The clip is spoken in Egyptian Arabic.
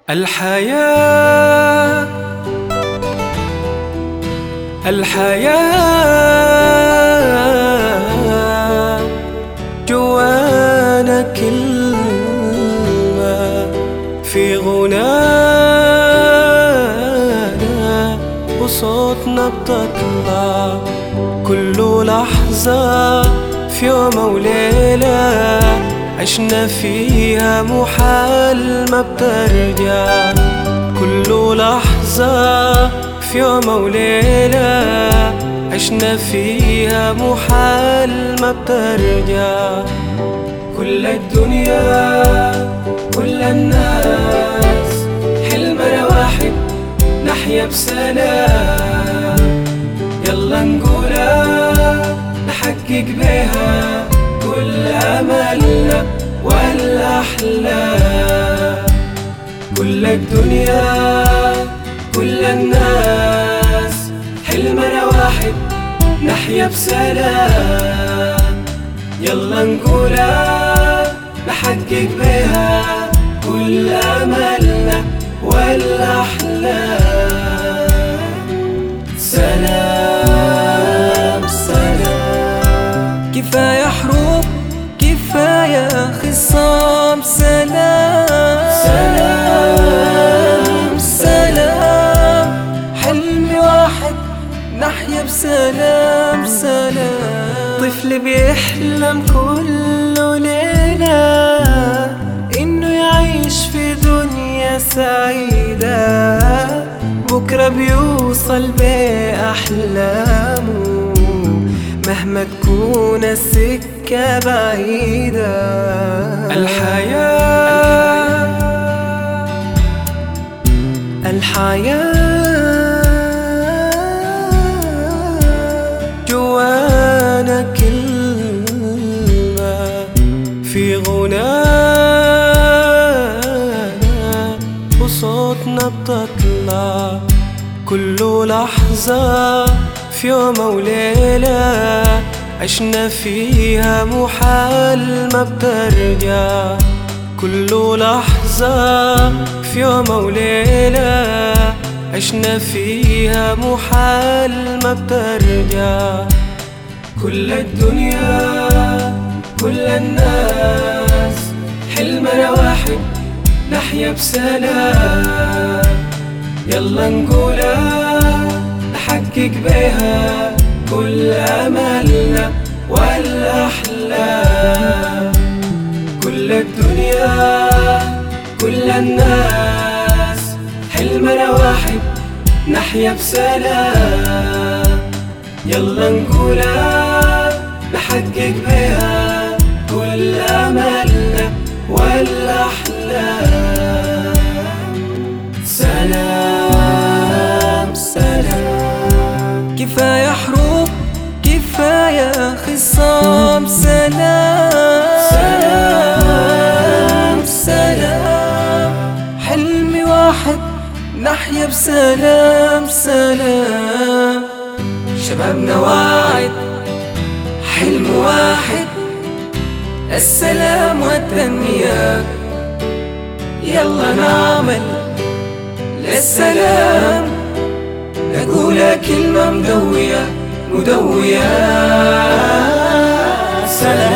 الحياة الحياة جوانا كلمة في غنانا وصوتنا بتطلع كل لحظة في يوم وليلة عشنا فيها محال ما بترجع كل لحظة في يوم وليلة عشنا فيها محال ما بترجع كل الدنيا كل الناس حلمنا واحد نحيا بسلام يلا نقولها نحقق بيها كل أملنا والأحلام كل الدنيا كل الناس حلمنا واحد نحيا بسلام يلا نقولها نحقق بيها كل أملنا والأحلام سلام سلام كفاية حروب كفاية خصام سلام سلام سلام حلم واحد نحيا بسلام سلام طفل بيحلم كل ليلة إنه يعيش في دنيا سعيدة بكرة بيوصل بأحلامه مهما تكون السكة بعيدة الحياة الحياة جوانا كلمة في غنانا وصوتنا بتطلع كل لحظة في يوم وليلة عشنا فيها محال ما بترجع كل لحظة في يوم وليلة عشنا فيها محال ما بترجع كل الدنيا كل الناس حلمنا واحد نحيا بسلام يلا نقولها نحقق بيها كل أملنا والأحلام كل الدنيا كل الناس حلمنا واحد نحيا بسلام يلا نقولها نحقق بيها كل أملنا والأحلام سلام سلام كفاية حروب كفاية خصام سلام سلام سلام حلم واحد نحيا بسلام سلام شبابنا واعد حلم واحد السلام والتنمية يلا نعمل للسلام نقول كلمة مدوية مدوية سلام